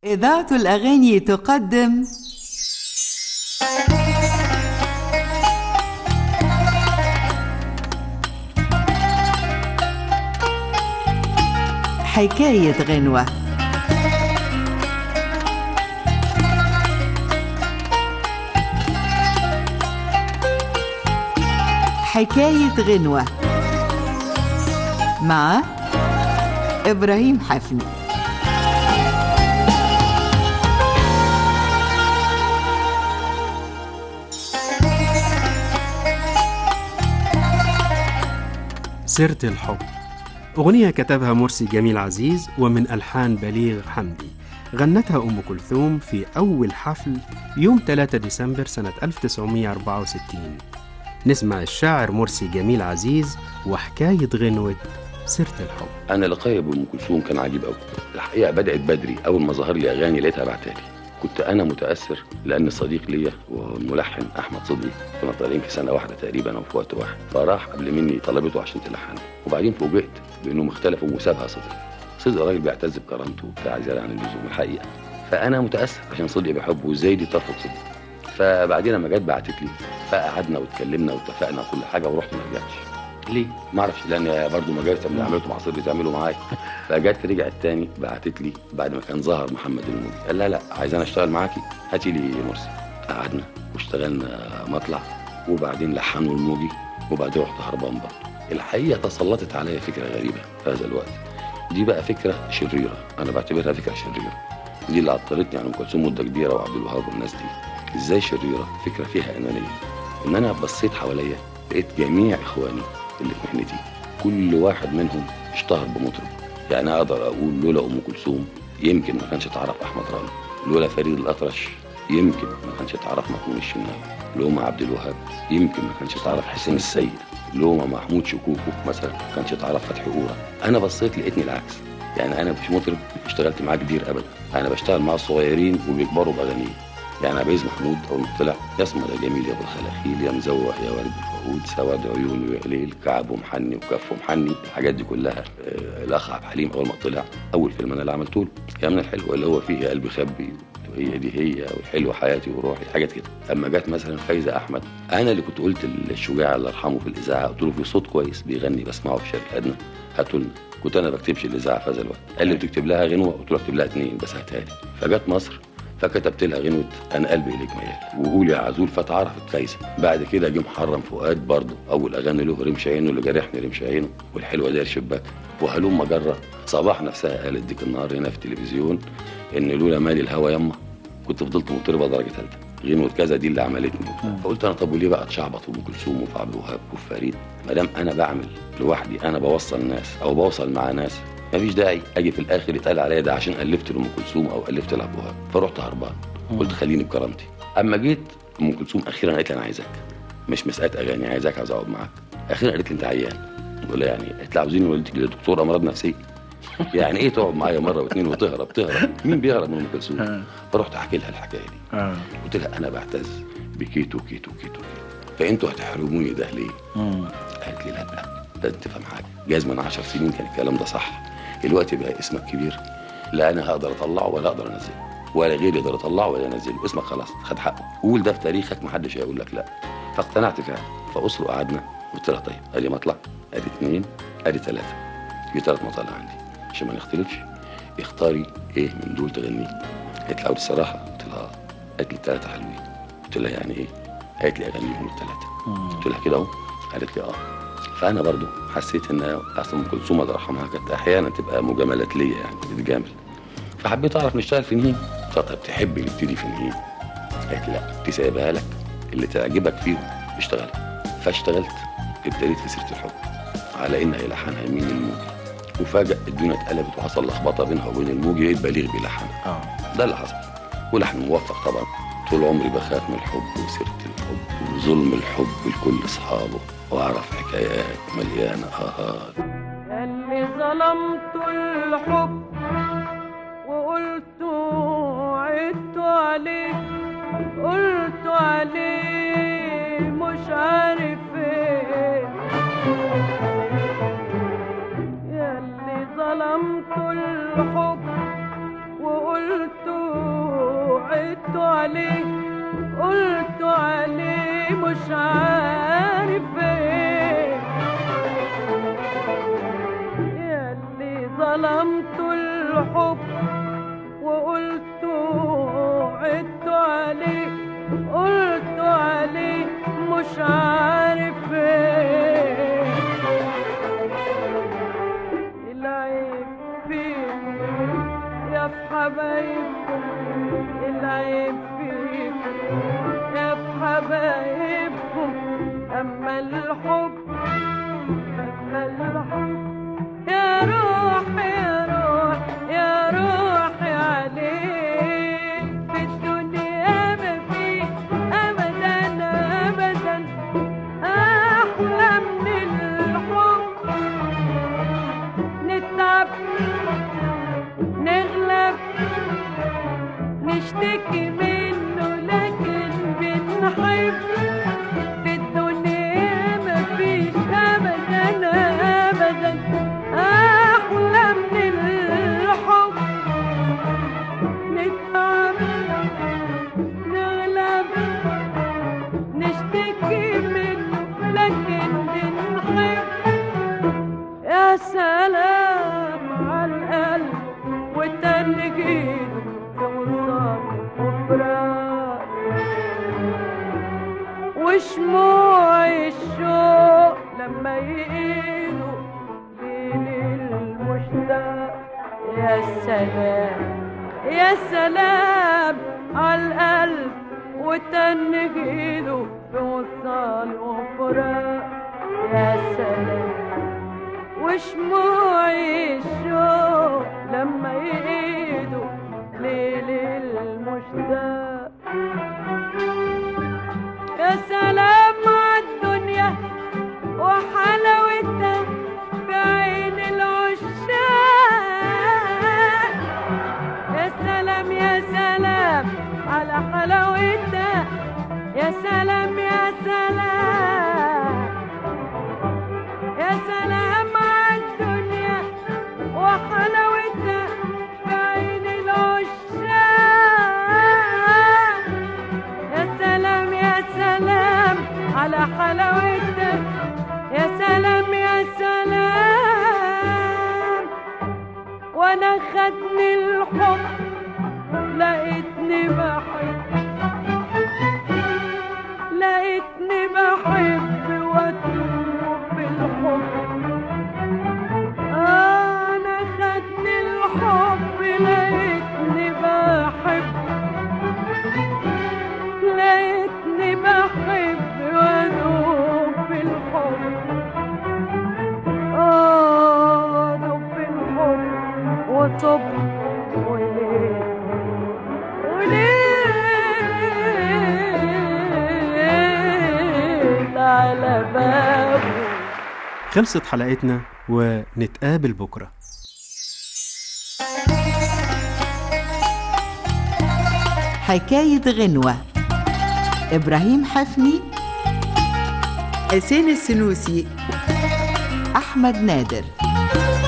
إذاعة الأغاني تقدم حكاية غنوة حكاية غنوة مع إبراهيم حفني سيرة الحب أغنية كتبها مرسي جميل عزيز ومن ألحان بليغ حمدي غنتها أم كلثوم في أول حفل يوم 3 ديسمبر سنة 1964 نسمع الشاعر مرسي جميل عزيز وحكاية غنوة سيرة الحب انا لقايا بام كلثوم كان عجيب قوي الحقيقه بدات بدري اول ما ظهر لي اغاني لقيتها بعتها لي كنت انا متاثر لان صديق ليا وهو الملحن احمد صدقي كنا طالعين في سنه واحده تقريبا او في وقت واحد فراح قبل مني طلبته عشان تلحن وبعدين فوجئت بانهم اختلفوا وسابها صدقي صدقي راجل بيعتز بكرامته وبتاع زياده عن اللزوم الحقيقه فانا متاثر عشان صدقي بحبه وازاي دي ترفض صدقي فبعدين لما جت بعتت لي فقعدنا واتكلمنا واتفقنا كل حاجه ورحت ما رجعتش ليه؟ ما اعرفش لان برضه ما جاش اللي عملته مع صدري تعمله معايا فجت رجعت تاني بعتت لي بعد ما كان ظهر محمد الموجي قال لا لا عايز انا اشتغل معاكي هاتي لي مرسي قعدنا واشتغلنا مطلع وبعدين لحنوا الموجي وبعدين رحت هربان برضه الحقيقه تسلطت عليا فكره غريبه في هذا الوقت دي بقى فكره شريره انا بعتبرها فكره شريره دي اللي عطلتني عن ام كلثوم مده كبيره وعبد الوهاب والناس دي ازاي شريره فكره فيها انانيه ان انا بصيت حواليا لقيت جميع اخواني اللي في مهنتي كل واحد منهم اشتهر بمطرب يعني اقدر اقول لولا ام كلثوم يمكن ما كانش تعرف احمد رامي لولا فريد الاطرش يمكن ما كانش تعرف محمود الشناوي لوما عبد الوهاب يمكن ما كانش تعرف حسين السيد لوما محمود شكوكو مثلا ما كانش تعرف فتحي قوره انا بصيت لقيتني العكس يعني انا مش مطرب اشتغلت معاه كبير ابدا انا بشتغل مع الصغيرين وبيكبروا باغانيهم يعني عبيز محمود اول ما طلع يسمى يا جميل يا ابو الخلاخيل يا مزوح يا ورد الفهود سواد عيون ويا ليل كعب ومحني وكف ومحني الحاجات دي كلها آه، الاخ عبد الحليم اول ما طلع اول فيلم انا اللي عملته له يا من الحلو اللي هو فيه يا قلبي خبي وهي دي هي والحلو حياتي وروحي حاجات كده اما جت مثلا فايزه احمد انا اللي كنت قلت للشجاع الله يرحمه في الاذاعه قلت له في صوت كويس بيغني بسمعه في شرق ادنى هاتوا لنا كنت انا بكتبش الاذاعه في هذا الوقت قال لي بتكتب لها غنوه قلت له اكتب لها اثنين بس هاتها لي فجت مصر فكتبت لها غنوة أنا قلبي إليك ميال وقول يا عزول فتعرفت فايزة بعد كده جه محرم فؤاد برضه أول أغاني له رمش عينه اللي جارحني رمش عينه والحلوة داير شباك وهلوم مجرة صباح نفسها قالت ديك النهار هنا في التلفزيون إن لولا مالي الهوى يما كنت فضلت مطربة درجة ثالثة غنوة كذا دي اللي عملتني فقلت أنا طب وليه بقى اتشعبط في أم كلثوم وفي عبد الوهاب وفي فريد ما دام أنا بعمل لوحدي أنا بوصل ناس أو بوصل مع ناس مفيش داعي اجي في الاخر يتقال عليا ده عشان الفت لام كلثوم او الفت لعبد الوهاب فرحت هربان قلت خليني بكرامتي اما جيت ام كلثوم اخيرا قالت لي انا عايزك مش مساله اغاني عايزك عايز اقعد معاك اخيرا قالت لي انت عيان بقول لها يعني قالت لي عاوزين والدتك لدكتور امراض نفسيه يعني ايه تقعد معايا مره واثنين وتهرب تهرب مين بيهرب من ام كلثوم فرحت احكي لها الحكايه دي قلت لها انا بعتز بكيتو كيتو كيتو كيتو فانتوا هتحرموني ده ليه؟ قالت لي لا لا لازم تفهم حاجه جايز من 10 سنين كان الكلام ده صح الوقت بقى اسمك كبير لا انا هقدر اطلعه ولا اقدر انزله ولا غيري يقدر يطلعه ولا ينزله اسمك خلاص خد حقه قول ده في تاريخك محدش هيقول لك لا فاقتنعت فعلا فاسره قعدنا قلت لها طيب ادي مطلع ادي اثنين ادي ثلاثه في ثلاث مطالع عندي عشان ما نختلفش اختاري ايه من دول تغنيه قالت لي عاوز الصراحه قلت لها آه. قالت لي الثلاثه حلوين قلت لها يعني ايه قالت لي اغنيهم الثلاثه قلت لها كده اهو قالت لي اه فانا برضو حسيت ان اصلا ام كلثوم الله يرحمها كانت احيانا تبقى مجاملات ليا يعني بتتجامل فحبيت اعرف نشتغل في نهين طب تحبي نبتدي في نهين قالت لا دي سايبها لك اللي تعجبك فيهم اشتغلها فاشتغلت ابتديت في سيره الحب على ان هيلحنها مين الموجي وفجأة الدنيا اتقلبت وحصل لخبطه بينها وبين الموجي لقيت بليغ بيلحنها اه ده اللي حصل ولحن موفق طبعا طول عمري بخاف من الحب وسيرة الحب وظلم الحب لكل اصحابه واعرف حكايات مليانه اهات اللي ظلمت الحب وقلت وعدت عليك قلت عليه مش عارف ايه يا اللي ظلمت الحب وقلت عليه قلت عليه مش عارف ايه ياللي ظلمت الحب وقلت عدت عليه قلت عليه مش عارف ايه العيب فيك يا في حبايبكم العيب فيك يا في حبايبكم اما الحب اما الحب يا روح يا روح يا روحي عليه في الدنيا ما في ابدا ابدا احلى من الحب نتعب نغلب نشتكي منه لكن بنحب في الدنيا مفيش ابدا ابدا احلى من الحب نتعب نغلب نشتكي منه لكن بنحب يا سلام على القلب والتنجيد في وصال وفراق وشموع الشوق لما يقيلوا ليل المشتاق يا سلام يا سلام على القلب وتنجيده في وصال وفراق يا سلام وشموع الشوق لما يقيدوا ليل المشتاق يا سلام عالدنيا وحلاوتها في عين العشاق يا سلام يا سلام على حلاوتها يا سلام يا سلام يا سلام عالدنيا وحلاوتها في عين العشاق يا سلام يا سلام على حلاوتها يا سلام يا سلام وانا خدني الحب لقيتني بحب لقيتني بحب واتوب بالحب انا خدني الحب لقيتني بحب لقيتني بحب وادوب بالحب اه ادوب بالحب وطب وليه وليه على بابه خلصت حلقتنا ونتقابل بكرة حكاية غنوة إبراهيم حفني حسين السنوسي أحمد نادر